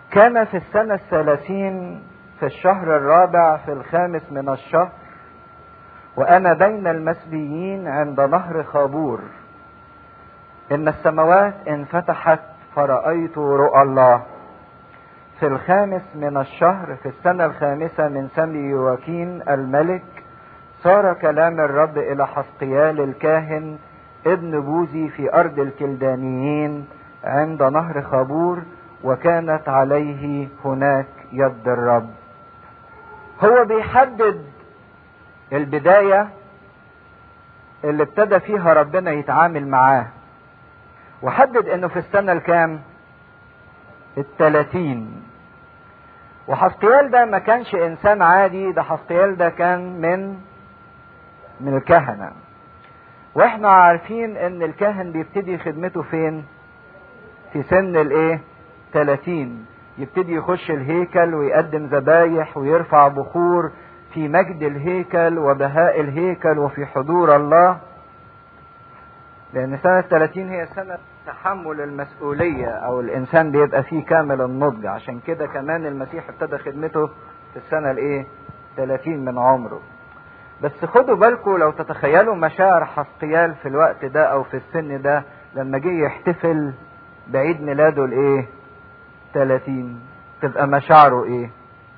كان في السنة الثلاثين في الشهر الرابع في الخامس من الشهر وأنا بين المسبيين عند نهر خابور إن السماوات انفتحت فرأيت رؤى الله في الخامس من الشهر في السنة الخامسة من سمي يواكين الملك صار كلام الرب إلى حسقيال الكاهن ابن بوزي في أرض الكلدانيين عند نهر خابور وكانت عليه هناك يد الرب هو بيحدد البداية اللي ابتدى فيها ربنا يتعامل معاه وحدد انه في السنة الكام التلاتين وحسقيال ده ما كانش انسان عادي ده حسقيال ده كان من من الكهنة واحنا عارفين ان الكاهن بيبتدي خدمته فين في سن الايه 30 يبتدي يخش الهيكل ويقدم ذبايح ويرفع بخور في مجد الهيكل وبهاء الهيكل وفي حضور الله لأن سنة 30 هي سنة تحمل المسؤولية أو الإنسان بيبقى فيه كامل النضج عشان كده كمان المسيح ابتدى خدمته في السنة الإيه؟ 30 من عمره. بس خدوا بالكم لو تتخيلوا مشاعر حسقيال في الوقت ده أو في السن ده لما جه يحتفل بعيد ميلاده الإيه؟ 30 تبقى مشاعره إيه؟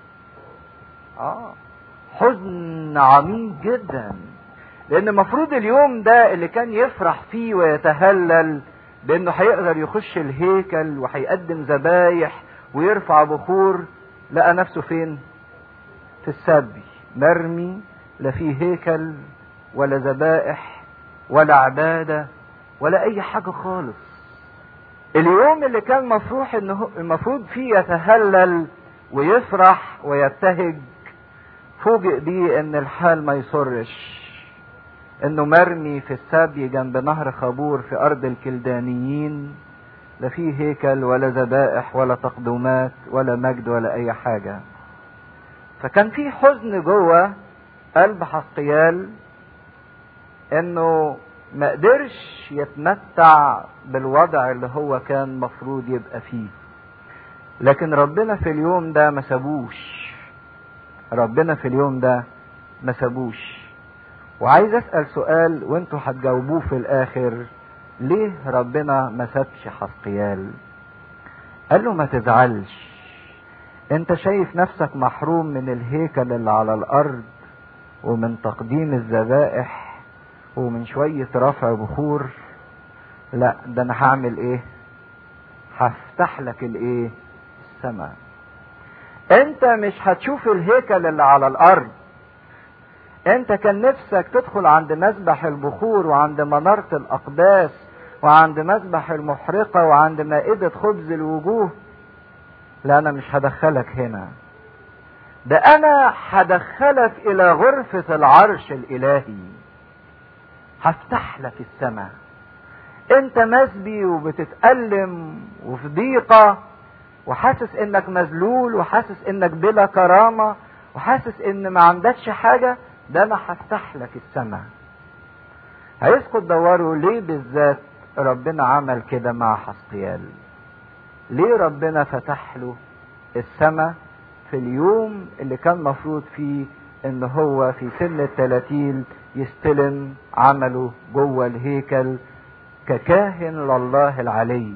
آه حزن عميق جدا لان المفروض اليوم ده اللي كان يفرح فيه ويتهلل بانه هيقدر يخش الهيكل وهيقدم ذبايح ويرفع بخور لقى نفسه فين في السبي مرمي لا في هيكل ولا ذبائح ولا عبادة ولا اي حاجة خالص اليوم اللي كان مفروح انه المفروض فيه يتهلل ويفرح ويبتهج فوجئ بيه ان الحال ما يسرش انه مرمي في السبي جنب نهر خابور في ارض الكلدانيين لا فيه هيكل ولا ذبائح ولا تقدمات ولا مجد ولا اي حاجة فكان في حزن جوه قلب حسقيال انه ما قدرش يتمتع بالوضع اللي هو كان مفروض يبقى فيه لكن ربنا في اليوم ده ما سابوش ربنا في اليوم ده ما سابوش وعايز اسال سؤال وانتوا هتجاوبوه في الاخر ليه ربنا ما سابش حسقيال قال له ما تزعلش انت شايف نفسك محروم من الهيكل اللي على الارض ومن تقديم الذبائح ومن شوية رفع بخور لا ده انا هعمل ايه هفتح لك الايه السماء انت مش هتشوف الهيكل اللي على الارض انت كان نفسك تدخل عند مذبح البخور وعند منارة الاقداس وعند مذبح المحرقة وعند مائدة خبز الوجوه لا انا مش هدخلك هنا ده انا هدخلك الى غرفة العرش الالهي هفتح لك السماء انت مسبي وبتتألم وفي ضيقة وحاسس انك مذلول وحاسس انك بلا كرامة وحاسس ان ما عندكش حاجة ده انا هفتح لك السماء هيسكت تدوروا ليه بالذات ربنا عمل كده مع حسقيال ليه ربنا فتح له السماء في اليوم اللي كان مفروض فيه ان هو في سن التلاتين يستلم عمله جوه الهيكل ككاهن لله العلي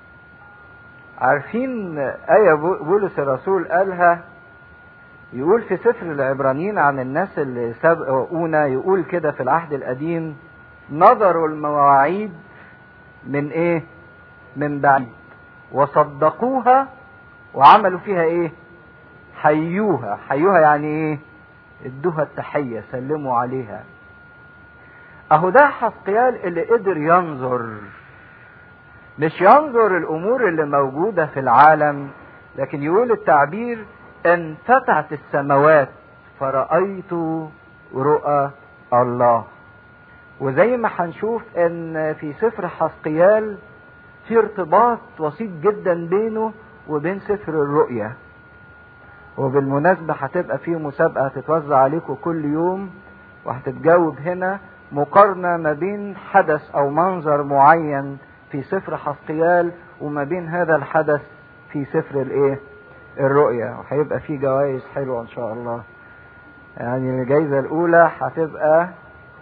عارفين آية بولس الرسول قالها يقول في سفر العبرانيين عن الناس اللي سبقونا يقول كده في العهد القديم نظروا المواعيد من ايه من بعيد وصدقوها وعملوا فيها ايه حيوها حيوها يعني ايه ادوها التحية سلموا عليها اهو ده حسقيال اللي قدر ينظر مش ينظر الامور اللي موجودة في العالم لكن يقول التعبير انفتحت السماوات فرأيت رؤى الله وزي ما هنشوف ان في سفر حسقيال في ارتباط وسيط جدا بينه وبين سفر الرؤيا وبالمناسبة هتبقى في مسابقة هتتوزع عليكم كل يوم وهتتجاوب هنا مقارنة ما بين حدث أو منظر معين في سفر حسقيال وما بين هذا الحدث في سفر الإيه؟ الرؤية وهيبقى في جوائز حلوة ان شاء الله يعني الجايزة الاولى هتبقى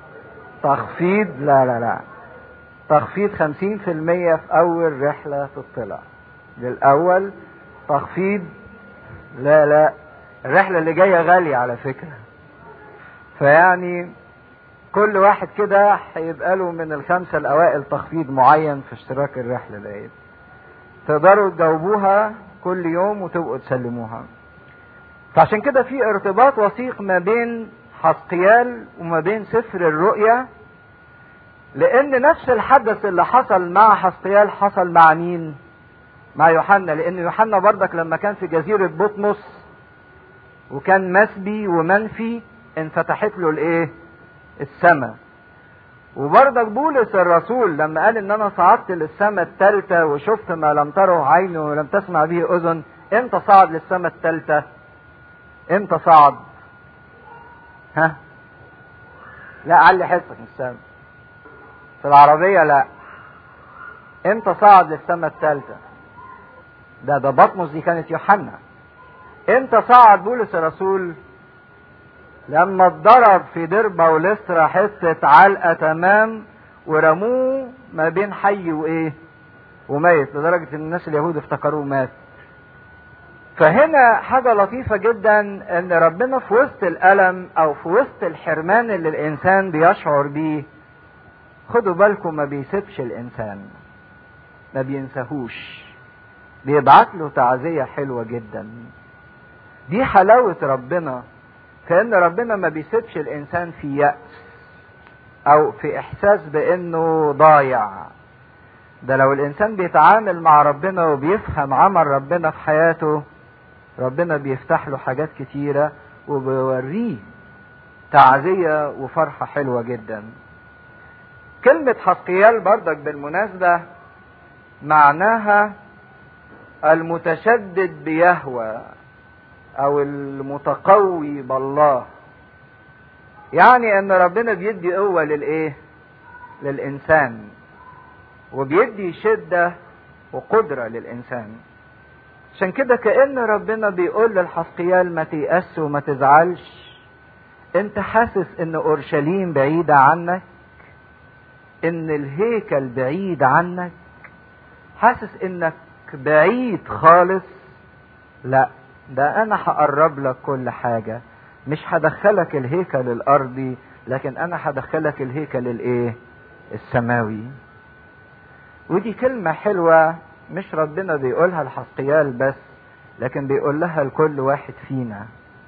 تخفيض لا لا لا تخفيض خمسين في المية في اول رحلة تطلع للاول تخفيض لا لا الرحلة اللي جاية غالية على فكرة فيعني كل واحد كده هيبقى له من الخمسة الأوائل تخفيض معين في اشتراك الرحلة ديت تقدروا تجاوبوها كل يوم وتبقوا تسلموها فعشان كده في ارتباط وثيق ما بين حسقيال وما بين سفر الرؤيا لأن نفس الحدث اللي حصل مع حسقيال حصل مع مين؟ مع يوحنا لأن يوحنا برضك لما كان في جزيرة بطمس وكان مسبي ومنفي انفتحت له الايه؟ السماء وبرضك بولس الرسول لما قال ان انا صعدت للسماء الثالثة وشفت ما لم تره عين ولم تسمع به اذن امتى صعد للسماء الثالثة امتى صعد ها لا علي حصك من السماء في العربية لا امتى صعد للسماء الثالثة ده ده بطمس دي كانت يوحنا امتى صعد بولس الرسول لما اتضرب في دربة ولسرة حتة علقة تمام ورموه ما بين حي وايه وميت لدرجة ان الناس اليهود افتكروه مات فهنا حاجة لطيفة جدا ان ربنا في وسط الألم او في وسط الحرمان اللي الانسان بيشعر بيه خدوا بالكم ما بيسيبش الانسان ما بينساهوش بيبعت له تعزية حلوة جدا دي حلاوة ربنا كأن ربنا ما بيسيبش الإنسان في يأس أو في إحساس بأنه ضايع ده لو الإنسان بيتعامل مع ربنا وبيفهم عمل ربنا في حياته ربنا بيفتح له حاجات كتيرة وبيوريه تعزية وفرحة حلوة جدا كلمة حسقيال بردك بالمناسبة معناها المتشدد بيهوى او المتقوي بالله يعني ان ربنا بيدي قوة للايه للانسان وبيدي شدة وقدرة للانسان عشان كده كأن ربنا بيقول للحسقيال ما تيأس وما تزعلش انت حاسس ان اورشليم بعيدة عنك ان الهيكل بعيد عنك حاسس انك بعيد خالص لا ده انا هقرب لك كل حاجة مش هدخلك الهيكل الارضي لكن انا هدخلك الهيكل الايه السماوي ودي كلمة حلوة مش ربنا بيقولها لحسقيال بس لكن بيقول لها لكل واحد فينا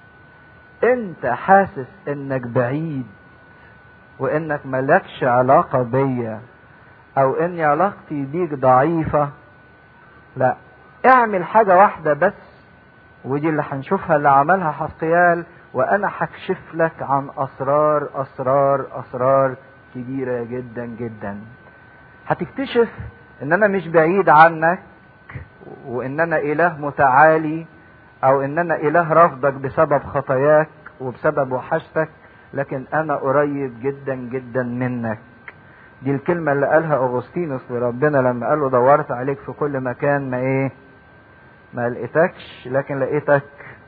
انت حاسس انك بعيد وانك ملكش علاقة بيا او ان علاقتي بيك ضعيفة لا اعمل حاجة واحدة بس ودي اللي هنشوفها اللي عملها حسقيال وانا هكشف لك عن اسرار اسرار اسرار كبيرة جدا جدا هتكتشف ان انا مش بعيد عنك وان انا اله متعالي او ان انا اله رفضك بسبب خطاياك وبسبب وحشتك لكن انا قريب جدا جدا منك دي الكلمة اللي قالها اغسطينوس لربنا لما قال له دورت عليك في كل مكان ما ايه ما لقيتكش لكن لقيتك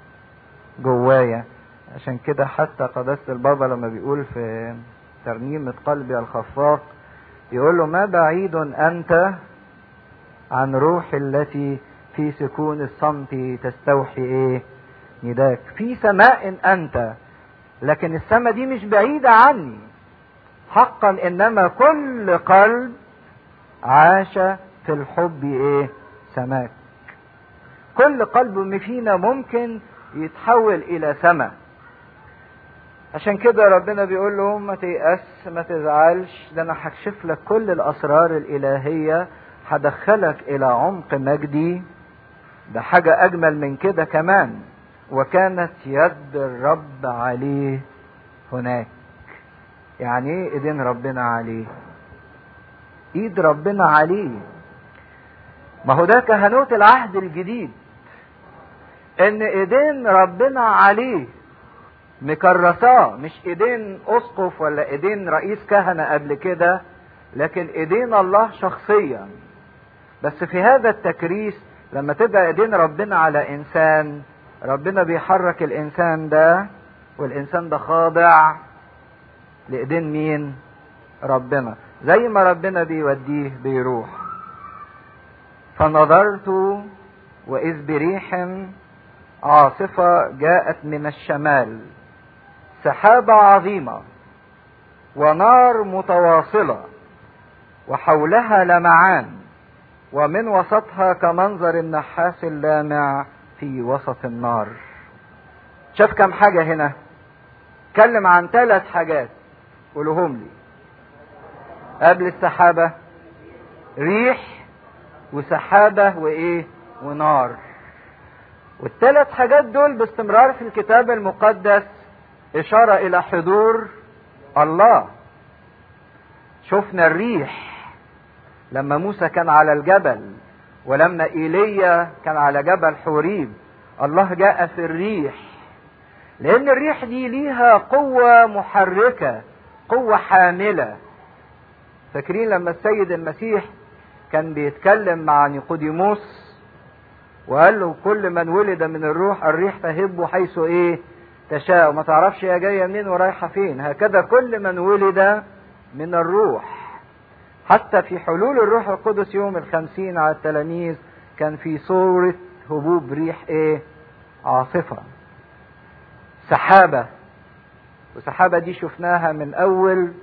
جوايا عشان كده حتى قداسة البابا لما بيقول في ترنيمة قلبي الخفاق يقول له ما بعيد أنت عن روحي التي في سكون الصمت تستوحي ايه نداك في سماء أنت لكن السماء دي مش بعيدة عني حقا إنما كل قلب عاش في الحب ايه سماك كل قلب فينا ممكن يتحول الى سماء عشان كده ربنا بيقول له ما تيأس ما تزعلش ده انا هكشف لك كل الاسرار الالهية هدخلك الى عمق مجدي ده حاجة اجمل من كده كمان وكانت يد الرب عليه هناك يعني ايه ايدين ربنا عليه ايد ربنا عليه ما هو ده كهنوت العهد الجديد ان ايدين ربنا عليه مكرساه مش ايدين اسقف ولا ايدين رئيس كهنة قبل كده لكن ايدين الله شخصيا بس في هذا التكريس لما تبقى ايدين ربنا على انسان ربنا بيحرك الانسان ده والانسان ده خاضع لايدين مين ربنا زي ما ربنا بيوديه بيروح فنظرت واذ بريح عاصفه جاءت من الشمال سحابه عظيمه ونار متواصله وحولها لمعان ومن وسطها كمنظر النحاس اللامع في وسط النار شاف كم حاجة هنا اتكلم عن ثلاث حاجات قولهم لي قبل السحابة ريح وسحابة وايه ونار والثلاث حاجات دول باستمرار في الكتاب المقدس إشارة إلى حضور الله شفنا الريح لما موسى كان على الجبل ولما ايليا كان على جبل حوريب الله جاء في الريح لان الريح دي ليها قوة محركة قوة حاملة فاكرين لما السيد المسيح كان بيتكلم مع نيقوديموس وقال له كل من ولد من الروح الريح تهب حيث ايه تشاء وما تعرفش هي جايه منين ورايحه فين هكذا كل من ولد من الروح حتى في حلول الروح القدس يوم الخمسين على التلاميذ كان في صورة هبوب ريح ايه عاصفة سحابة والسحابة دي شفناها من اول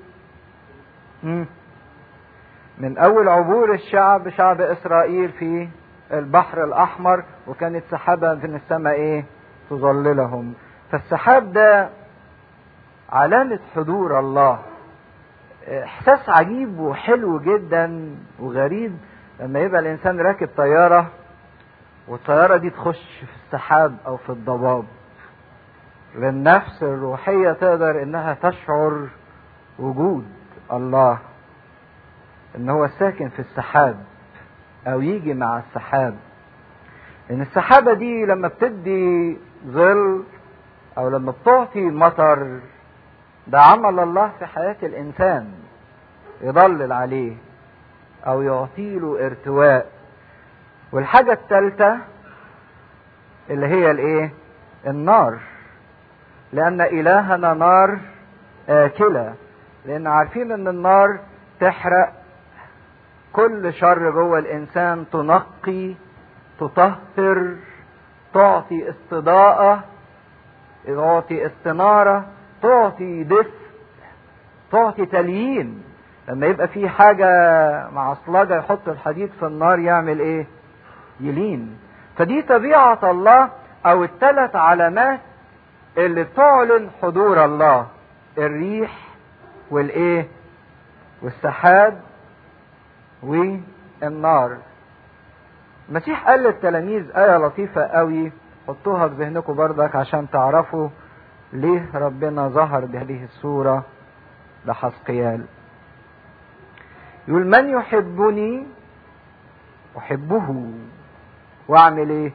من اول عبور الشعب شعب اسرائيل في البحر الاحمر وكانت سحابة من السماء ايه تظللهم فالسحاب ده علامة حضور الله احساس عجيب وحلو جدا وغريب لما يبقى الانسان راكب طيارة والطيارة دي تخش في السحاب او في الضباب للنفس الروحية تقدر انها تشعر وجود الله ان هو ساكن في السحاب او يجي مع السحاب ان السحابة دي لما بتدي ظل او لما بتعطي مطر ده عمل الله في حياة الإنسان يضلل عليه أو يعطيله ارتواء والحاجة الثالثة اللي هي الإيه؟ النار لأن إلهنا نار آكلة لأن عارفين إن النار تحرق كل شر جوه الإنسان تنقي تطهر تعطي استضاءة تعطي استنارة تعطي دفء تعطي تليين لما يبقى في حاجة معصلجة يحط الحديد في النار يعمل ايه يلين فدي طبيعة الله او الثلاث علامات اللي تعلن حضور الله الريح والايه والسحاب والنار المسيح قال للتلاميذ آية لطيفة قوي حطوها في ذهنكم بردك عشان تعرفوا ليه ربنا ظهر بهذه الصورة لحسقيال يقول من يحبني أحبه وأعمل إيه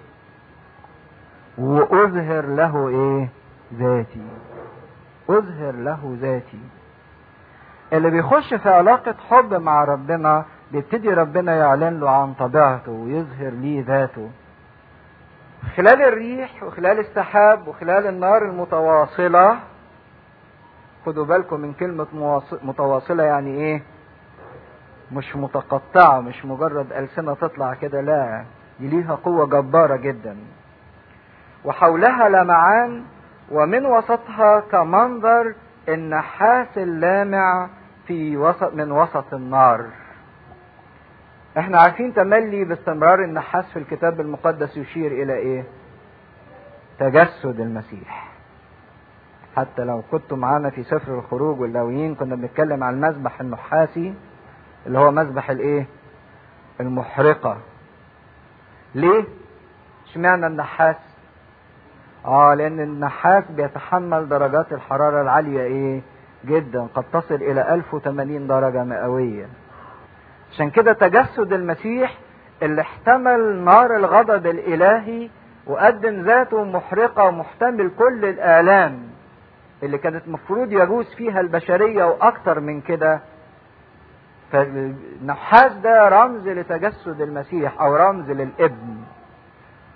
وأظهر له إيه ذاتي أظهر له ذاتي اللي بيخش في علاقة حب مع ربنا بيبتدي ربنا يعلن له عن طبيعته ويظهر ليه ذاته خلال الريح وخلال السحاب وخلال النار المتواصلة خدوا بالكم من كلمة متواصلة يعني ايه مش متقطعة مش مجرد ألسنة تطلع كده لا دي ليها قوة جبارة جدا وحولها لمعان ومن وسطها كمنظر النحاس اللامع في وسط من وسط النار احنا عارفين تملي باستمرار النحاس في الكتاب المقدس يشير الى ايه تجسد المسيح حتى لو كنتوا معانا في سفر الخروج واللاويين كنا بنتكلم عن المذبح النحاسي اللي هو مذبح الايه المحرقة ليه اشمعنى النحاس اه لان النحاس بيتحمل درجات الحرارة العالية ايه جدا قد تصل الى 1080 درجة مئوية عشان كده تجسد المسيح اللي احتمل نار الغضب الالهي وقدم ذاته محرقة ومحتمل كل الآلام اللي كانت مفروض يجوز فيها البشرية وأكتر من كده فالنحاس ده رمز لتجسد المسيح أو رمز للابن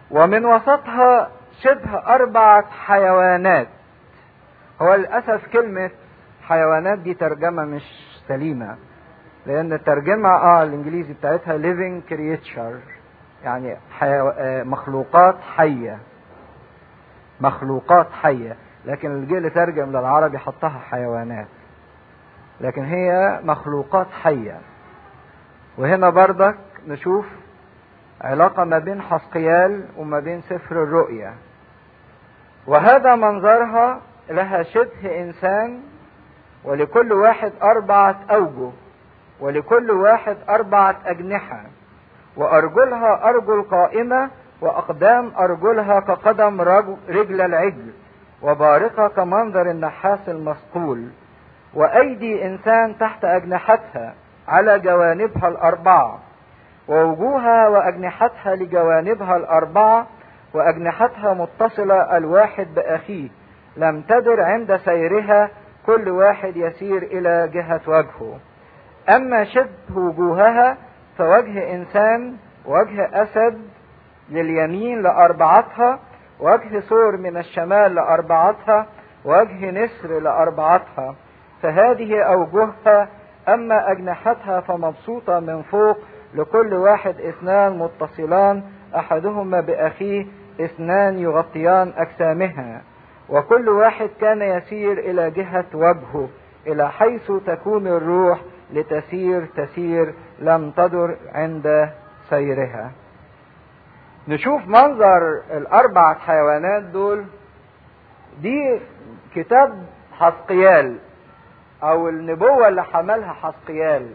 ومن وسطها شبه أربعة حيوانات هو للأسف كلمة حيوانات دي ترجمة مش سليمة لأن الترجمة اه الإنجليزي بتاعتها living creature يعني حيو... مخلوقات حية مخلوقات حية لكن اللي جه ترجم للعربي حطها حيوانات لكن هي مخلوقات حية وهنا بردك نشوف علاقة ما بين حسقيال وما بين سفر الرؤيا وهذا منظرها لها شبه إنسان ولكل واحد أربعة أوجه ولكل واحد أربعة أجنحة وأرجلها أرجل قائمة وأقدام أرجلها كقدم رجل العجل وبارقة كمنظر النحاس المصقول وأيدي إنسان تحت أجنحتها على جوانبها الأربعة ووجوهها وأجنحتها لجوانبها الأربعة وأجنحتها متصلة الواحد بأخيه لم تدر عند سيرها كل واحد يسير إلى جهة وجهه أما شبه وجوهها فوجه إنسان وجه أسد لليمين لأربعتها وجه سور من الشمال لأربعتها وجه نسر لأربعتها فهذه أوجهها أما أجنحتها فمبسوطة من فوق لكل واحد اثنان متصلان أحدهما بأخيه اثنان يغطيان أجسامها وكل واحد كان يسير إلى جهة وجهه إلى حيث تكون الروح لتسير تسير لم تدر عند سيرها نشوف منظر الأربع حيوانات دول دي كتاب حسقيال أو النبوة اللي حملها حسقيال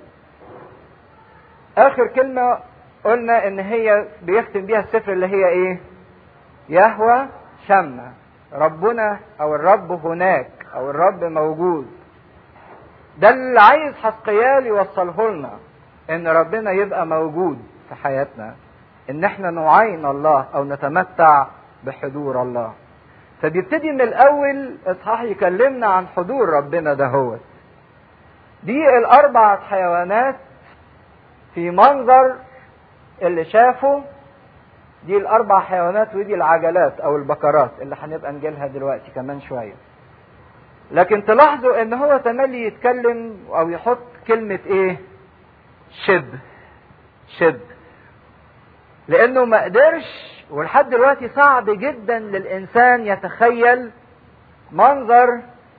آخر كلمة قلنا إن هي بيختم بيها السفر اللي هي إيه؟ يهوى شمة ربنا أو الرب هناك أو الرب موجود ده اللي عايز حسقيال يوصله لنا ان ربنا يبقى موجود في حياتنا ان احنا نعاين الله او نتمتع بحضور الله فبيبتدي من الاول اصحاح يكلمنا عن حضور ربنا دهوت دي الاربع حيوانات في منظر اللي شافه دي الاربع حيوانات ودي العجلات او البكرات اللي هنبقى نجيلها دلوقتي كمان شويه لكن تلاحظوا ان هو تملي يتكلم او يحط كلمة ايه شبه شبه لانه ما قدرش ولحد دلوقتي صعب جدا للانسان يتخيل منظر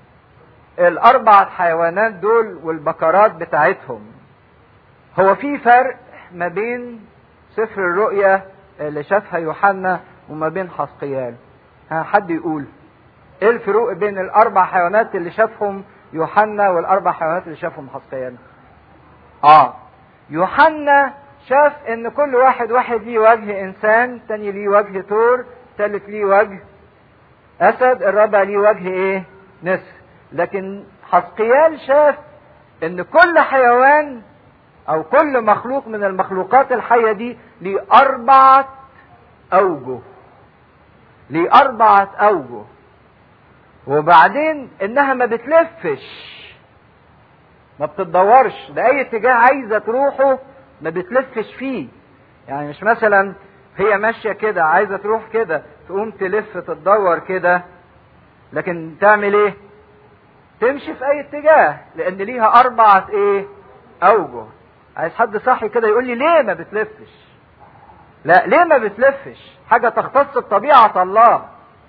الاربع حيوانات دول والبكرات بتاعتهم هو في فرق ما بين سفر الرؤيا اللي شافها يوحنا وما بين حسقيال ها حد يقول ايه الفروق بين الاربع حيوانات اللي شافهم يوحنا والاربع حيوانات اللي شافهم حسقيال اه يوحنا شاف ان كل واحد واحد ليه وجه انسان تاني ليه وجه تور تالت ليه وجه اسد الرابع ليه وجه ايه نسر لكن حسقيال شاف ان كل حيوان او كل مخلوق من المخلوقات الحيه دي ليه اربعه اوجه ليه اربعه اوجه وبعدين انها ما بتلفش ما بتدورش لاي اتجاه عايزه تروحه ما بتلفش فيه يعني مش مثلا هي ماشيه كده عايزه تروح كده تقوم تلف تدور كده لكن تعمل ايه تمشي في اي اتجاه لان ليها اربعه ايه اوجه عايز حد صحي كده يقول لي ليه ما بتلفش لا ليه ما بتلفش حاجه تختص بطبيعه الله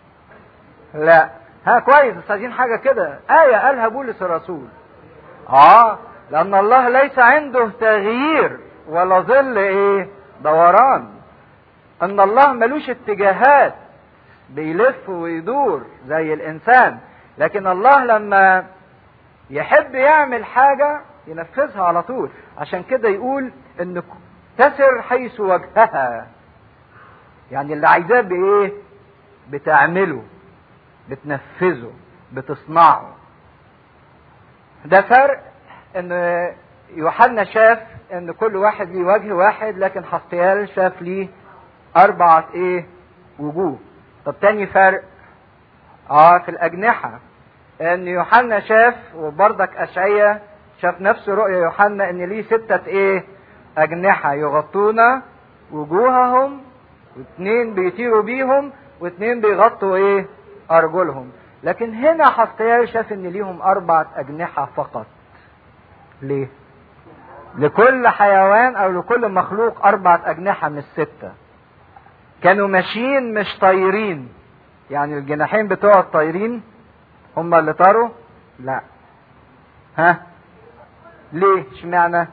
لا ها كويس بس عايزين حاجة كده آية قالها بولس الرسول اه لأن الله ليس عنده تغيير ولا ظل ايه دوران أن الله ملوش اتجاهات بيلف ويدور زي الإنسان لكن الله لما يحب يعمل حاجة ينفذها على طول عشان كده يقول ان تسر حيث وجهها يعني اللي عايزاه بايه بتعمله بتنفذه بتصنعه ده فرق ان يوحنا شاف ان كل واحد ليه وجه واحد لكن حسقيال شاف ليه اربعة ايه وجوه طب تاني فرق اه في الاجنحة ان يوحنا شاف وبرضك اشعيا شاف نفس رؤيا يوحنا ان ليه ستة ايه اجنحة يغطون وجوههم واثنين بيطيروا بيهم واثنين بيغطوا ايه ارجلهم لكن هنا حسقيال شاف ان ليهم اربعة اجنحة فقط ليه لكل حيوان او لكل مخلوق اربعة اجنحة من الستة كانوا ماشيين مش طايرين يعني الجناحين بتوع الطايرين هم اللي طاروا لا ها ليه اشمعنى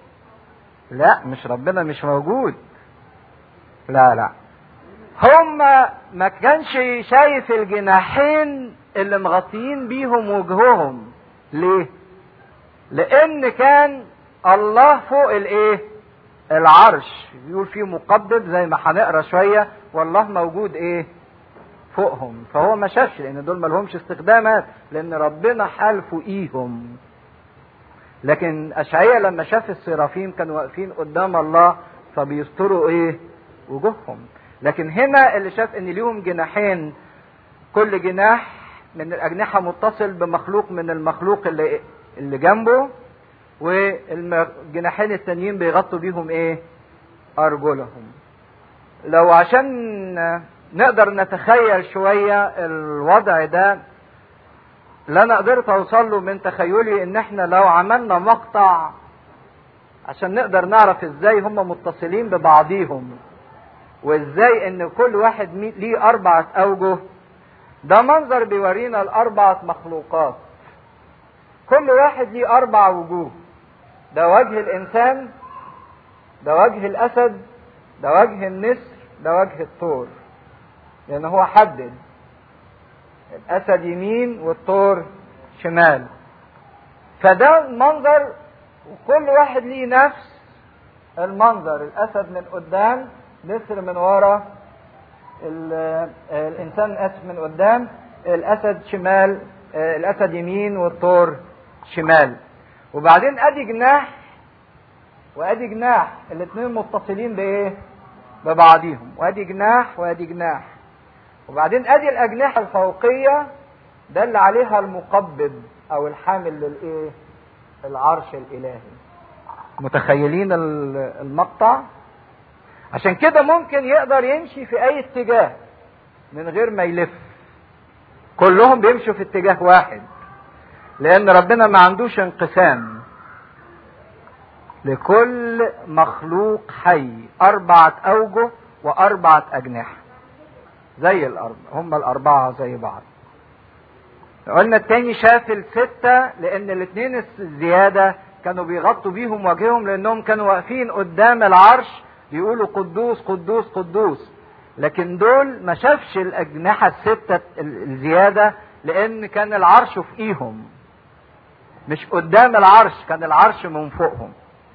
لا مش ربنا مش موجود لا لا هم ما كانش شايف الجناحين اللي مغطيين بيهم وجههم ليه لان كان الله فوق الايه العرش بيقول فيه مقبض زي ما هنقرا شويه والله موجود ايه فوقهم فهو ما شافش لان دول ما لهمش استخدامات لان ربنا حال فوقيهم لكن اشعياء لما شاف السرافيم كانوا واقفين قدام الله فبيستروا ايه وجوههم لكن هنا اللي شاف ان ليهم جناحين كل جناح من الاجنحه متصل بمخلوق من المخلوق اللي اللي جنبه والجناحين التانيين بيغطوا بيهم ايه ارجلهم لو عشان نقدر نتخيل شويه الوضع ده لا انا قدرت اوصل له من تخيلي ان احنا لو عملنا مقطع عشان نقدر نعرف ازاي هم متصلين ببعضيهم وازاي ان كل واحد ليه اربعة اوجه ده منظر بيورينا الاربعة مخلوقات كل واحد ليه اربع وجوه ده وجه الانسان ده وجه الاسد ده وجه النسر ده وجه الثور لان هو حدد الاسد يمين والثور شمال فده منظر وكل واحد ليه نفس المنظر الاسد من قدام نسر من ورا الانسان اسف من قدام الاسد شمال الاسد يمين والثور شمال وبعدين ادي جناح وادي جناح الاثنين متصلين بايه ببعضيهم وادي جناح وادي جناح وبعدين ادي الاجنحه الفوقيه ده اللي عليها المقبض او الحامل للايه العرش الالهي متخيلين المقطع عشان كده ممكن يقدر يمشي في اي اتجاه من غير ما يلف كلهم بيمشوا في اتجاه واحد لان ربنا ما عندوش انقسام لكل مخلوق حي اربعة اوجه واربعة اجنحة زي الارض هم الاربعة زي بعض قلنا التاني شاف الستة لان الاثنين الزيادة كانوا بيغطوا بيهم وجههم لانهم كانوا واقفين قدام العرش بيقولوا قدوس قدوس قدوس لكن دول ما شافش الاجنحة الستة الزيادة لان كان العرش فوقيهم مش قدام العرش كان العرش من فوقهم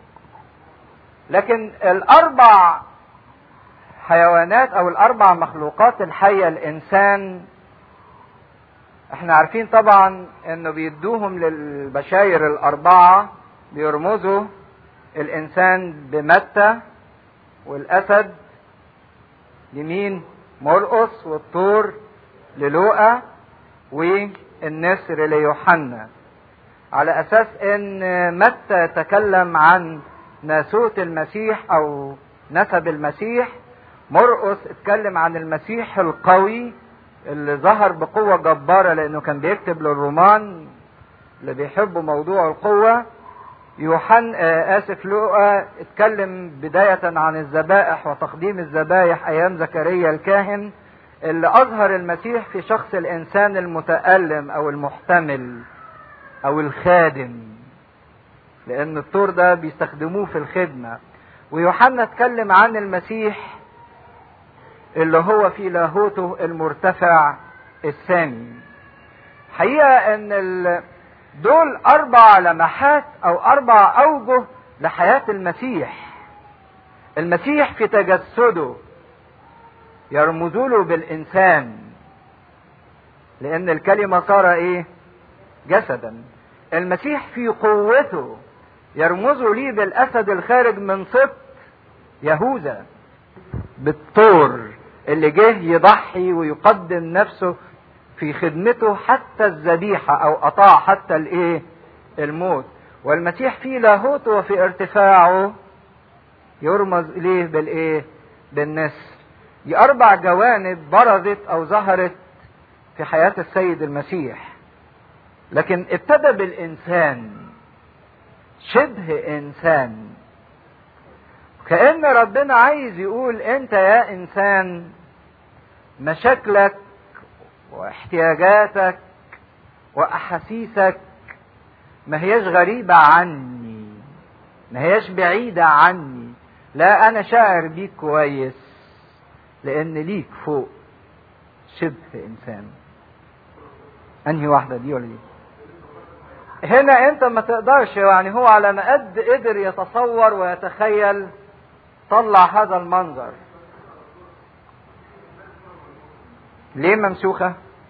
لكن الاربع حيوانات او الاربع مخلوقات الحية الانسان احنا عارفين طبعا انه بيدوهم للبشاير الاربعة بيرمزوا الانسان بمتى والاسد لمين مرقص والطور للوقا والنسر ليوحنا على اساس ان متى تكلم عن ناسوت المسيح او نسب المسيح مرقس اتكلم عن المسيح القوي اللي ظهر بقوة جبارة لانه كان بيكتب للرومان اللي بيحبوا موضوع القوة يوحنا اسف لوقا اتكلم بداية عن الذبائح وتقديم الذبائح ايام زكريا الكاهن اللي اظهر المسيح في شخص الانسان المتألم او المحتمل او الخادم لان الطور ده بيستخدموه في الخدمة ويوحنا اتكلم عن المسيح اللي هو في لاهوته المرتفع الثاني حقيقة ان ال... دول اربع لمحات او اربع اوجه لحياة المسيح المسيح في تجسده يرمزوا له بالانسان لان الكلمة صار ايه جسدا المسيح في قوته يرمزوا ليه بالاسد الخارج من سبط يهوذا بالطور اللي جه يضحي ويقدم نفسه في خدمته حتى الذبيحة او اطاع حتى الايه الموت والمسيح في لاهوته وفي ارتفاعه يرمز اليه بالايه بالنسر دي اربع جوانب برزت او ظهرت في حياة السيد المسيح لكن ابتدى بالانسان شبه انسان كأن ربنا عايز يقول انت يا انسان مشاكلك واحتياجاتك واحاسيسك ما هياش غريبة عني ما هياش بعيدة عني لا انا شاعر بيك كويس لان ليك فوق شبه انسان انهي واحدة دي ولا دي هنا انت ما تقدرش يعني هو على ما قد قدر يتصور ويتخيل طلع هذا المنظر ليه ممسوخة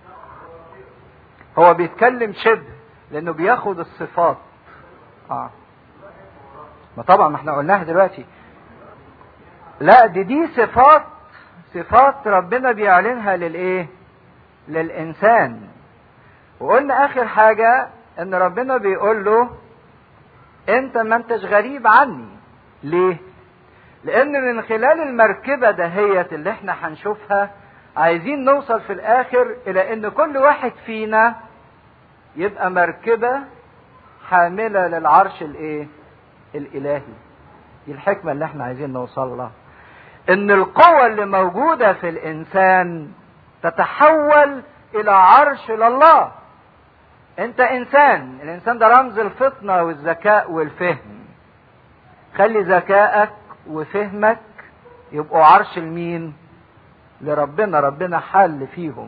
هو بيتكلم شبه لانه بياخد الصفات اه ما طبعا ما احنا قلناها دلوقتي لا دي دي صفات صفات ربنا بيعلنها للايه للانسان وقلنا اخر حاجة ان ربنا بيقول له انت ما انتش غريب عني ليه لان من خلال المركبة دهيت اللي احنا هنشوفها عايزين نوصل في الاخر الى ان كل واحد فينا يبقى مركبة حاملة للعرش الايه الالهي دي الحكمة اللي احنا عايزين نوصل لها ان القوة اللي موجودة في الانسان تتحول الى عرش لله انت انسان الانسان ده رمز الفطنة والذكاء والفهم خلي ذكائك وفهمك يبقوا عرش لمين لربنا ربنا حل فيهم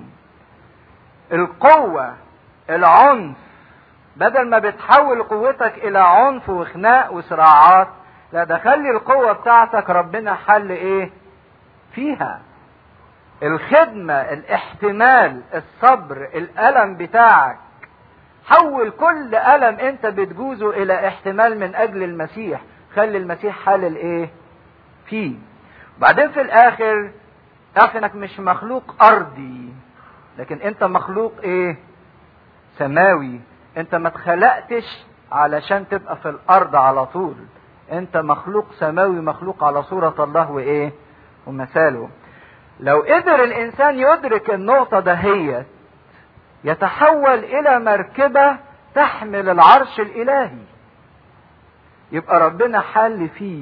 القوة العنف بدل ما بتحول قوتك الى عنف وخناق وصراعات لا ده خلي القوة بتاعتك ربنا حل ايه فيها الخدمة الاحتمال الصبر الألم بتاعك حول كل ألم انت بتجوزه الى احتمال من اجل المسيح خلي المسيح حل الايه فيه بعدين في الاخر تعرف انك مش مخلوق ارضي لكن انت مخلوق ايه سماوي انت ما اتخلقتش علشان تبقى في الارض على طول انت مخلوق سماوي مخلوق على صورة الله وايه ومثاله لو قدر الانسان يدرك النقطة دهيت يتحول الى مركبة تحمل العرش الالهي يبقى ربنا حل فيه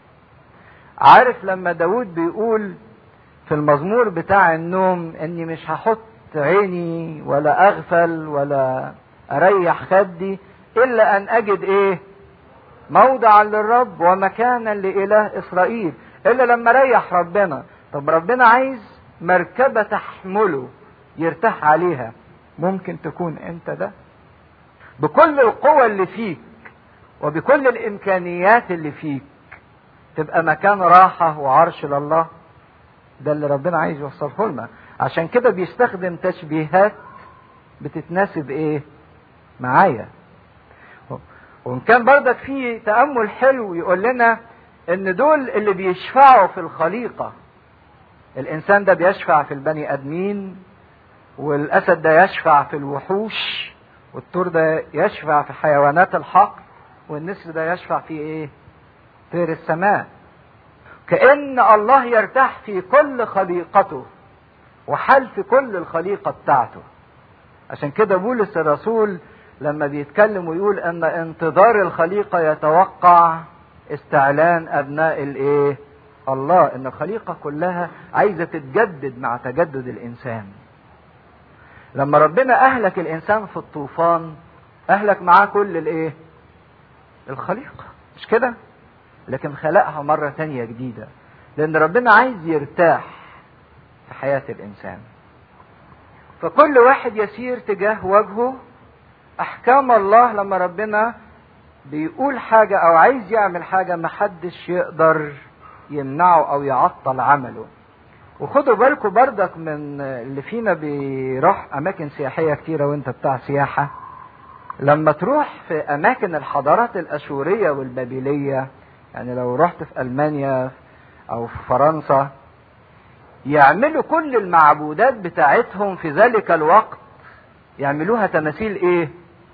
عارف لما داود بيقول في المزمور بتاع النوم اني مش هحط عيني ولا اغفل ولا اريح خدي الا ان اجد ايه موضعا للرب ومكانا لاله اسرائيل الا لما ريح ربنا طب ربنا عايز مركبة تحمله يرتاح عليها ممكن تكون انت ده بكل القوة اللي فيك وبكل الامكانيات اللي فيك تبقى مكان راحة وعرش لله ده اللي ربنا عايز يوصله لنا عشان كده بيستخدم تشبيهات بتتناسب ايه معايا وان كان بردك في تأمل حلو يقول لنا ان دول اللي بيشفعوا في الخليقة الانسان ده بيشفع في البني ادمين والاسد ده يشفع في الوحوش والطور ده يشفع في حيوانات الحقل والنسر ده يشفع في ايه طير السماء كأن الله يرتاح في كل خليقته وحل في كل الخليقة بتاعته عشان كده بولس الرسول لما بيتكلم ويقول ان انتظار الخليقة يتوقع استعلان ابناء الايه الله ان الخليقة كلها عايزة تتجدد مع تجدد الانسان لما ربنا اهلك الانسان في الطوفان اهلك معاه كل الايه الخليقة مش كده لكن خلقها مرة تانية جديدة لان ربنا عايز يرتاح في حياة الانسان فكل واحد يسير تجاه وجهه احكام الله لما ربنا بيقول حاجة او عايز يعمل حاجة محدش يقدر يمنعه او يعطل عمله وخدوا بالكم بردك من اللي فينا بيروح اماكن سياحية كتيرة وانت بتاع سياحة لما تروح في اماكن الحضارات الاشورية والبابلية يعني لو رحت في المانيا او في فرنسا يعملوا كل المعبودات بتاعتهم في ذلك الوقت يعملوها تماثيل ايه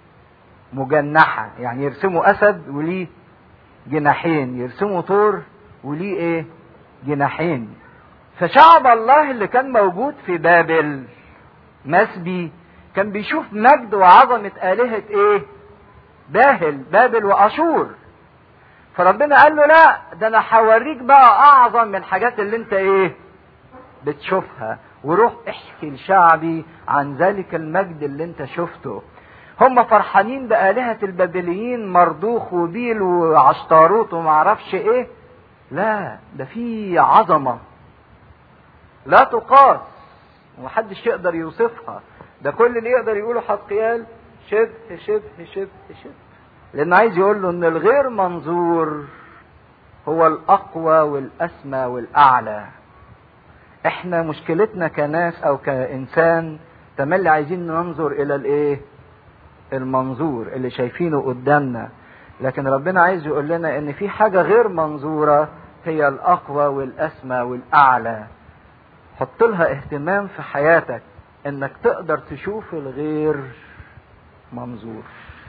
مجنحة يعني يرسموا اسد وليه جناحين يرسموا طور وليه ايه جناحين فشعب الله اللي كان موجود في بابل مسبي كان بيشوف مجد وعظمة آلهة ايه باهل بابل وأشور فربنا قال له لا ده انا هوريك بقى اعظم من الحاجات اللي انت ايه بتشوفها وروح احكي لشعبي عن ذلك المجد اللي انت شفته هم فرحانين بآلهة البابليين مردوخ وبيل وعشتاروت ومعرفش ايه لا ده في عظمة لا تقاس ومحدش يقدر يوصفها ده كل اللي يقدر يقوله حقيال شبه شبه شبه شبه لان عايز يقول له ان الغير منظور هو الاقوى والاسمى والاعلى احنا مشكلتنا كناس او كانسان تملي عايزين ننظر الى الايه المنظور اللي شايفينه قدامنا لكن ربنا عايز يقول لنا ان في حاجة غير منظورة هي الاقوى والاسمى والاعلى حط لها اهتمام في حياتك انك تقدر تشوف الغير منظور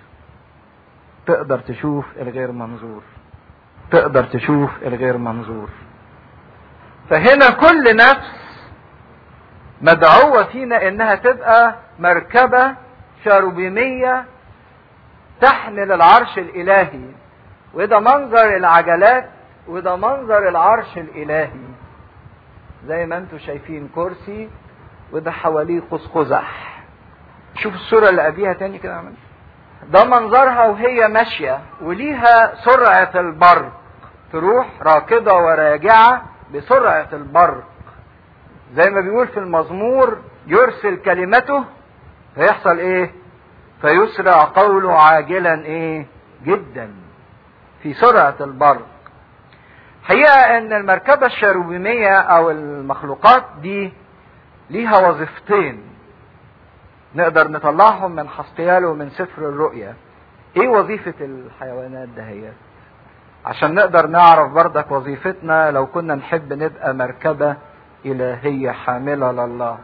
تقدر تشوف الغير منظور تقدر تشوف الغير منظور فهنا كل نفس مدعوة فينا انها تبقى مركبة شاروبيمية تحمل العرش الالهي وده منظر العجلات وده منظر العرش الالهي زي ما انتم شايفين كرسي وده حواليه قوس قزح شوف الصورة اللي قبليها تاني كده عمل ده منظرها وهي ماشية وليها سرعة البرق تروح راكضة وراجعة بسرعة البرق زي ما بيقول في المزمور يرسل كلمته فيحصل ايه فيسرع قوله عاجلا ايه جدا في سرعة البرق حقيقة ان المركبة الشاروبيمية او المخلوقات دي ليها وظيفتين نقدر نطلعهم من حسقيال ومن سفر الرؤيا ايه وظيفة الحيوانات دهيت عشان نقدر نعرف بردك وظيفتنا لو كنا نحب نبقى مركبة إلهية حاملة لله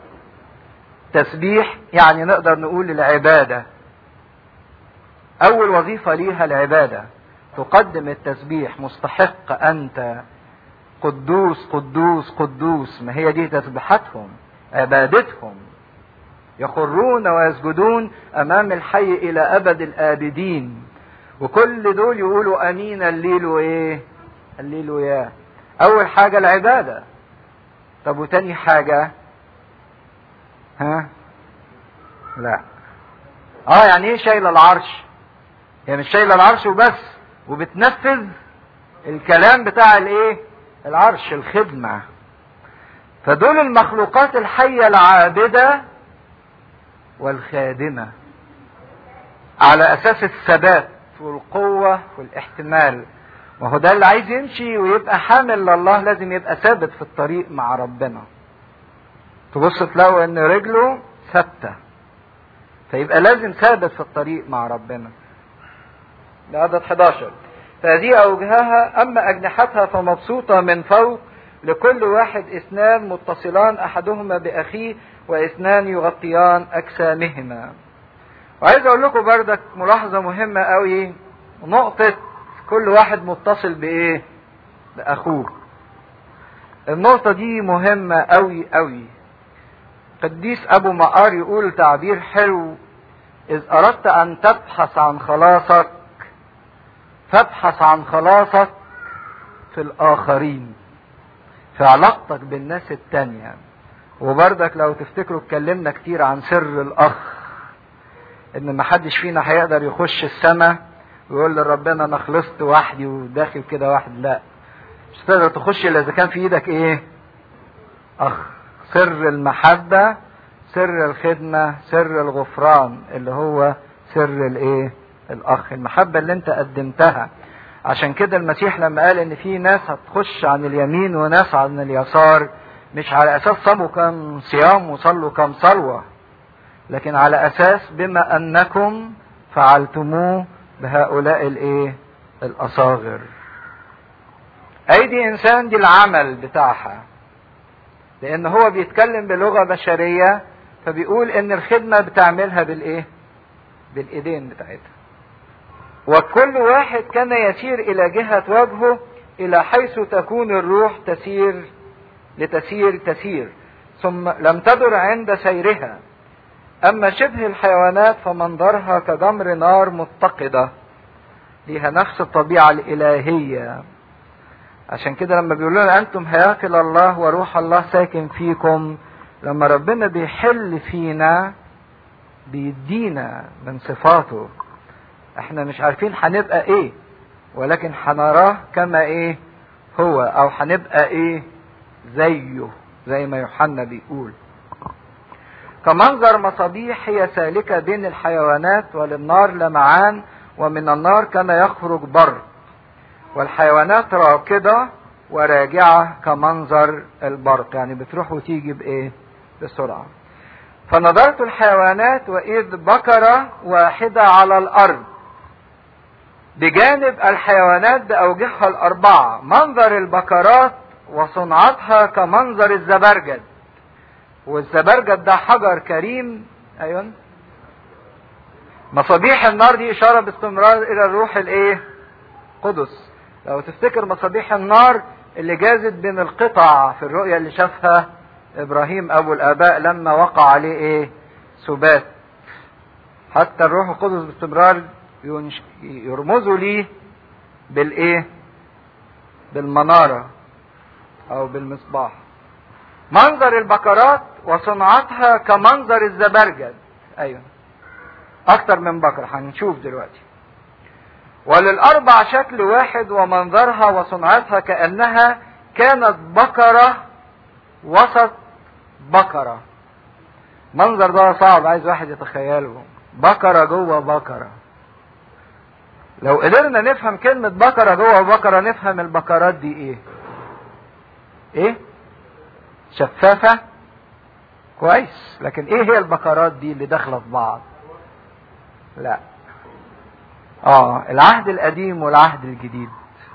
تسبيح يعني نقدر نقول العبادة أول وظيفة ليها العبادة تقدم التسبيح مستحق أنت قدوس قدوس قدوس ما هي دي تسبيحاتهم عبادتهم يخرون ويسجدون أمام الحي إلى أبد الآبدين وكل دول يقولوا امين الليل وايه الليل وياه اول حاجة العبادة طب وتاني حاجة ها لا اه يعني ايه شايلة العرش هي مش شايلة العرش وبس وبتنفذ الكلام بتاع الايه العرش الخدمة فدول المخلوقات الحية العابدة والخادمة على اساس الثبات والقوة والاحتمال وهو ده اللي عايز يمشي ويبقى حامل لله لازم يبقى ثابت في الطريق مع ربنا تبص تلاقوا ان رجله ثابتة فيبقى لازم ثابت في الطريق مع ربنا ده عدد 11 فهذه أوجهها أما أجنحتها فمبسوطة من فوق لكل واحد اثنان متصلان أحدهما بأخيه واثنان يغطيان أجسامهما وعايز اقول لكم بردك ملاحظة مهمة قوي نقطة كل واحد متصل بايه باخوه النقطة دي مهمة قوي قوي قديس ابو مقار يقول تعبير حلو اذ اردت ان تبحث عن خلاصك فابحث عن خلاصك في الاخرين في علاقتك بالناس التانية وبردك لو تفتكروا اتكلمنا كتير عن سر الاخ ان ما حدش فينا هيقدر يخش السماء ويقول لربنا انا خلصت وحدي وداخل كده واحد لا مش هتقدر تخش الا اذا كان في ايدك ايه اخ سر المحبة سر الخدمة سر الغفران اللي هو سر الايه الاخ المحبة اللي انت قدمتها عشان كده المسيح لما قال ان في ناس هتخش عن اليمين وناس عن اليسار مش على اساس صاموا كم صيام وصلوا كم صلوه لكن على اساس بما انكم فعلتموه بهؤلاء الايه الاصاغر ايدي انسان دي العمل بتاعها لان هو بيتكلم بلغه بشريه فبيقول ان الخدمه بتعملها بالايه بالايدين بتاعتها وكل واحد كان يسير الى جهه وجهه الى حيث تكون الروح تسير لتسير تسير ثم لم تدر عند سيرها أما شبه الحيوانات فمنظرها كجمر نار متقدة ليها نفس الطبيعة الإلهية عشان كده لما بيقولوا لنا أنتم هياكل الله وروح الله ساكن فيكم لما ربنا بيحل فينا بيدينا من صفاته احنا مش عارفين هنبقى ايه ولكن هنراه كما ايه هو او هنبقى ايه زيه زي ما يوحنا بيقول كمنظر مصابيح هي سالكة بين الحيوانات وللنار لمعان ومن النار كما يخرج برق والحيوانات راكدة وراجعة كمنظر البرق يعني بتروح وتيجي بإيه بسرعة فنظرت الحيوانات وإذ بكرة واحدة على الأرض بجانب الحيوانات بأوجهها الأربعة منظر البكرات وصنعتها كمنظر الزبرجد والزبرجد ده حجر كريم ايوه مصابيح النار دي اشاره باستمرار الى الروح الايه قدس لو تفتكر مصابيح النار اللي جازت بين القطع في الرؤيا اللي شافها ابراهيم ابو الاباء لما وقع عليه ايه سبات حتى الروح القدس باستمرار يرمزوا ليه بالايه بالمناره او بالمصباح منظر البكرات وصنعتها كمنظر الزبرجد ايوه اكتر من بكر هنشوف دلوقتي وللاربع شكل واحد ومنظرها وصنعتها كانها كانت بكره وسط بكره منظر ده صعب عايز واحد يتخيله بكره جوه بكره لو قدرنا نفهم كلمة بكرة جوه بكرة نفهم البكرات دي ايه ايه شفافة كويس لكن ايه هي البكرات دي اللي داخلة في بعض لا اه العهد القديم والعهد الجديد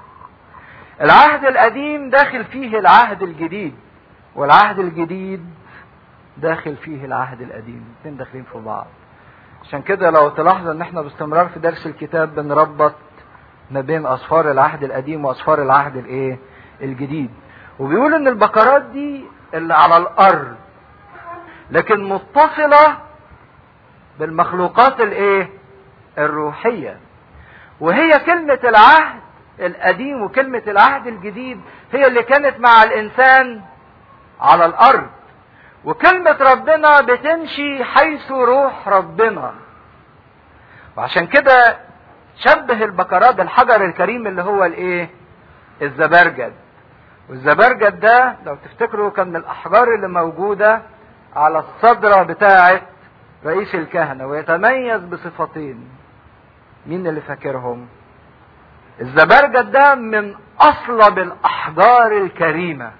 العهد القديم داخل فيه العهد الجديد والعهد الجديد داخل فيه العهد القديم الاثنين داخلين في بعض عشان كده لو تلاحظ ان احنا باستمرار في درس الكتاب بنربط ما بين اسفار العهد القديم واسفار العهد الايه الجديد وبيقول ان البقرات دي اللي على الارض لكن متصله بالمخلوقات الايه الروحيه وهي كلمه العهد القديم وكلمه العهد الجديد هي اللي كانت مع الانسان على الارض وكلمه ربنا بتمشي حيث روح ربنا وعشان كده شبه البقرات بالحجر الكريم اللي هو الايه الزبرجد والزبرجد ده لو تفتكروا كان من الاحجار اللي موجوده على الصدره بتاعه رئيس الكهنه ويتميز بصفتين مين اللي فاكرهم الزبرجد ده من اصلب الاحجار الكريمه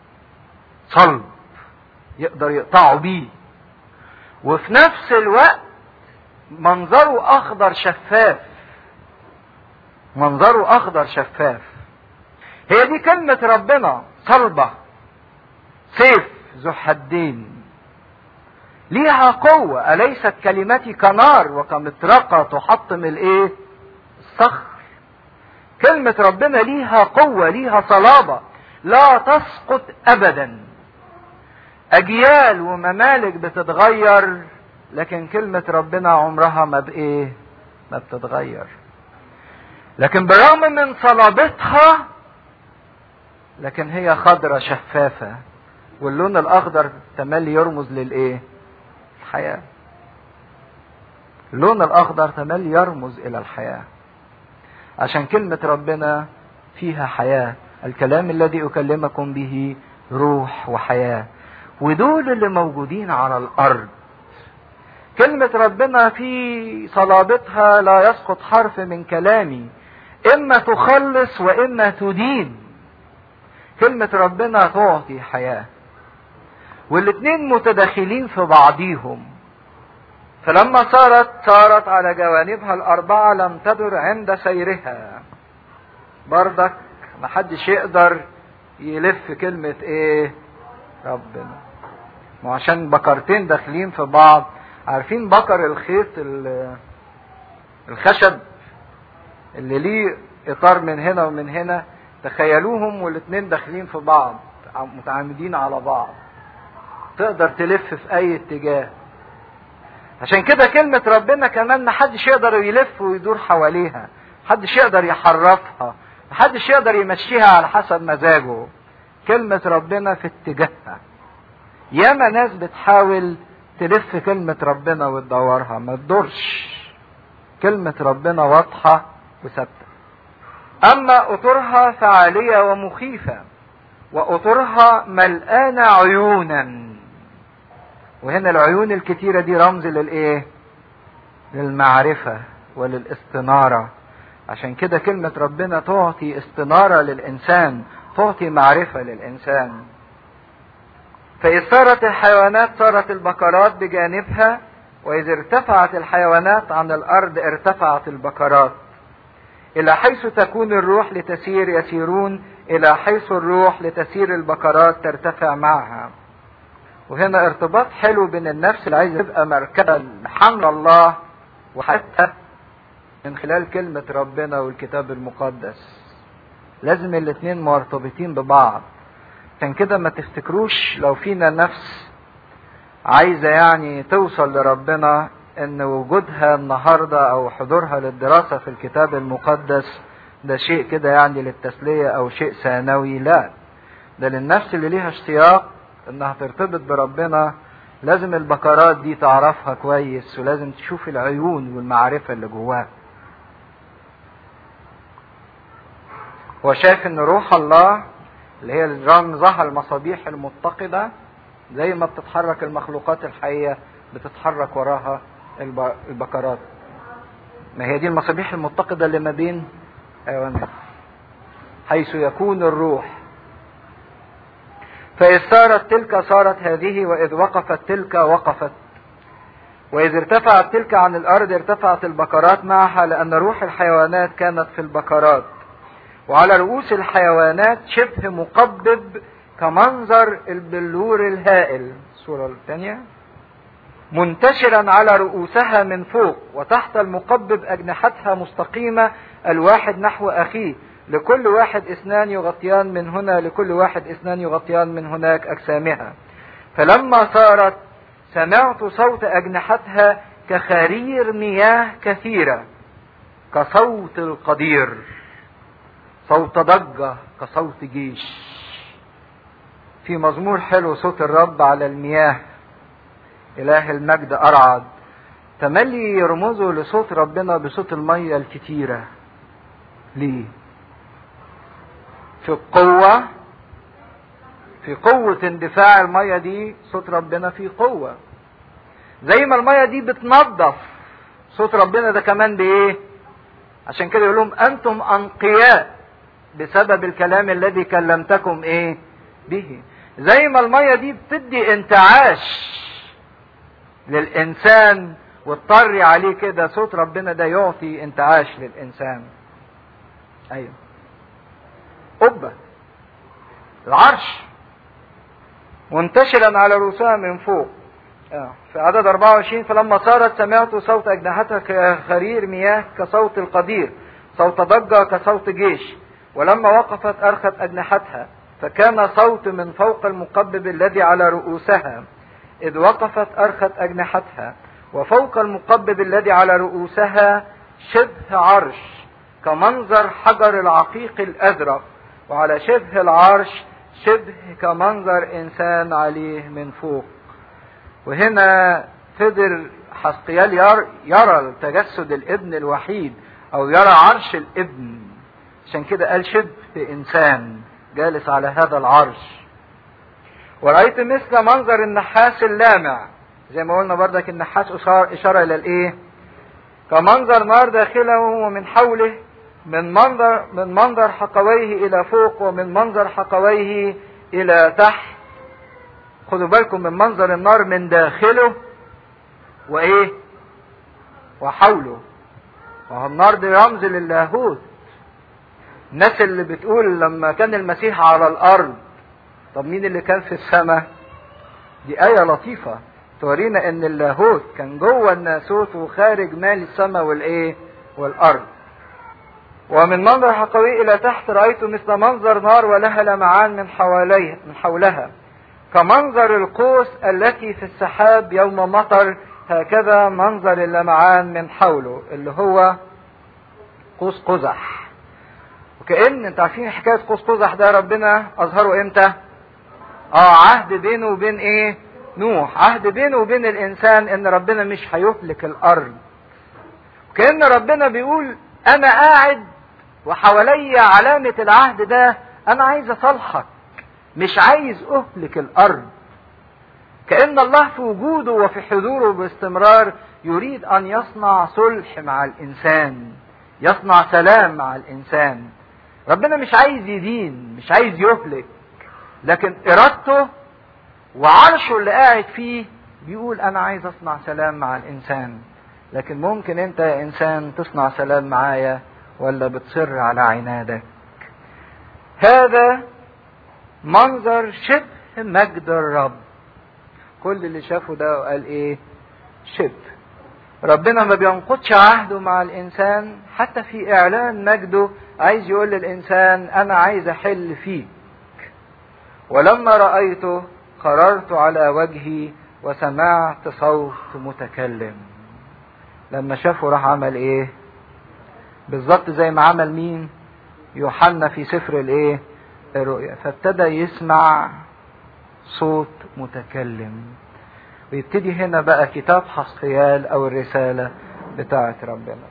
صلب يقدر يقطعه بيه وفي نفس الوقت منظره اخضر شفاف منظره اخضر شفاف هي دي كلمة ربنا صلبة سيف ذو حدين ليها قوة أليست كلمتي كنار وكمطرقة تحطم الإيه؟ الصخر. كلمة ربنا ليها قوة ليها صلابة لا تسقط أبدا. أجيال وممالك بتتغير لكن كلمة ربنا عمرها ما بإيه؟ ما بتتغير. لكن بالرغم من صلابتها لكن هي خضرة شفافة واللون الأخضر تملي يرمز للإيه؟ الحياة. اللون الأخضر تملي يرمز إلى الحياة. عشان كلمة ربنا فيها حياة، الكلام الذي أكلمكم به روح وحياة. ودول اللي موجودين على الأرض. كلمة ربنا في صلابتها لا يسقط حرف من كلامي إما تخلص وإما تدين. كلمة ربنا تعطي حياة والاتنين متداخلين في بعضيهم فلما صارت صارت على جوانبها الأربعة لم تدر عند سيرها بردك محدش يقدر يلف كلمة ايه ربنا ما عشان بكرتين داخلين في بعض عارفين بكر الخيط الخشب اللي ليه اطار من هنا ومن هنا تخيلوهم والاتنين داخلين في بعض متعامدين على بعض تقدر تلف في اي اتجاه عشان كده كلمة ربنا كمان محدش يقدر يلف ويدور حواليها محدش يقدر يحرفها محدش يقدر يمشيها على حسب مزاجه كلمة ربنا في اتجاهها ياما ناس بتحاول تلف كلمة ربنا وتدورها ما تدورش كلمة ربنا واضحة وثابتة أما أطرها فعالية ومخيفة وأطرها ملآنة عيونا وهنا العيون الكتيرة دي رمز للإيه؟ للمعرفة وللاستنارة عشان كده كلمة ربنا تعطي استنارة للإنسان تعطي معرفة للإنسان فإذ صارت الحيوانات صارت البقرات بجانبها وإذا ارتفعت الحيوانات عن الأرض ارتفعت البقرات إلى حيث تكون الروح لتسير يسيرون إلى حيث الروح لتسير البقرات ترتفع معها وهنا ارتباط حلو بين النفس اللي عايزه تبقى مركبة حمل الله وحتى من خلال كلمة ربنا والكتاب المقدس لازم الاتنين مرتبطين ببعض عشان كده ما تفتكروش لو فينا نفس عايزة يعني توصل لربنا ان وجودها النهاردة او حضورها للدراسة في الكتاب المقدس ده شيء كده يعني للتسلية او شيء ثانوي لا ده للنفس اللي ليها اشتياق انها ترتبط بربنا لازم البكرات دي تعرفها كويس ولازم تشوف العيون والمعرفة اللي جواها هو شايف ان روح الله اللي هي رمزها المصابيح المتقدة زي ما بتتحرك المخلوقات الحية بتتحرك وراها البكرات ما هي دي المصابيح المتقدة اللي ما بين حيوانات حيث يكون الروح فإذ صارت تلك صارت هذه وإذ وقفت تلك وقفت وإذ ارتفعت تلك عن الأرض ارتفعت البكرات معها لأن روح الحيوانات كانت في البكرات وعلى رؤوس الحيوانات شبه مقبب كمنظر البلور الهائل الصورة الثانية منتشرا على رؤوسها من فوق وتحت المقبب أجنحتها مستقيمة الواحد نحو أخيه لكل واحد اثنان يغطيان من هنا لكل واحد اثنان يغطيان من هناك أجسامها فلما صارت سمعت صوت أجنحتها كخرير مياه كثيرة كصوت القدير صوت ضجة كصوت جيش في مزمور حلو صوت الرب على المياه إله المجد أرعد تملي يرمزوا لصوت ربنا بصوت المية الكتيرة ليه في القوة في قوة اندفاع المية دي صوت ربنا فيه قوة زي ما المية دي بتنظف صوت ربنا ده كمان بايه عشان كده يقول لهم انتم انقياء بسبب الكلام الذي كلمتكم ايه به زي ما المية دي بتدي انتعاش للانسان وتطري عليه كده صوت ربنا ده يعطي انتعاش للانسان ايوه قبة العرش منتشرا على رؤوسها من فوق في عدد 24 فلما صارت سمعت صوت أجنحتها كخرير مياه كصوت القدير صوت ضجة كصوت جيش ولما وقفت أرخت أجنحتها فكان صوت من فوق المقبب الذي على رؤوسها إذ وقفت أرخت أجنحتها وفوق المقبب الذي على رؤوسها شبه عرش كمنظر حجر العقيق الأزرق وعلى شبه العرش شبه كمنظر إنسان عليه من فوق وهنا قدر حسقيال يرى, يرى تجسد الابن الوحيد أو يرى عرش الابن عشان كده قال شبه إنسان جالس على هذا العرش ورأيت مثل منظر النحاس اللامع زي ما قلنا بردك النحاس إشارة إلى الإيه؟ كمنظر نار داخله ومن حوله من منظر من منظر حقويه الى فوق ومن منظر حقويه الى تحت خدوا بالكم من منظر النار من داخله وايه وحوله وهو النار دي رمز للاهوت الناس اللي بتقول لما كان المسيح على الارض طب مين اللي كان في السماء دي آية لطيفة تورينا ان اللاهوت كان جوه الناسوت وخارج مال السماء والايه والارض ومن منظر حقوي إلى تحت رأيت مثل منظر نار ولها لمعان من حواليها من حولها كمنظر القوس التي في السحاب يوم مطر هكذا منظر اللمعان من حوله اللي هو قوس قزح وكأن انت عارفين حكاية قوس قزح ده ربنا أظهره امتى؟ اه عهد بينه وبين ايه؟ نوح عهد بينه وبين الإنسان إن ربنا مش هيهلك الأرض وكأن ربنا بيقول أنا قاعد وحواليا علامة العهد ده أنا عايز أصالحك مش عايز أهلك الأرض كأن الله في وجوده وفي حضوره باستمرار يريد أن يصنع صلح مع الإنسان يصنع سلام مع الإنسان ربنا مش عايز يدين مش عايز يهلك لكن إرادته وعرشه اللي قاعد فيه بيقول أنا عايز أصنع سلام مع الإنسان لكن ممكن أنت يا إنسان تصنع سلام معايا ولا بتصر على عنادك هذا منظر شبه مجد الرب كل اللي شافه ده وقال ايه شبه ربنا ما بينقضش عهده مع الانسان حتى في اعلان مجده عايز يقول للانسان انا عايز احل فيك ولما رايته قررت على وجهي وسمعت صوت متكلم لما شافه راح عمل ايه بالظبط زي ما عمل مين يوحنا في سفر الايه الرؤيا فابتدى يسمع صوت متكلم ويبتدي هنا بقى كتاب حسقيال او الرسالة بتاعت ربنا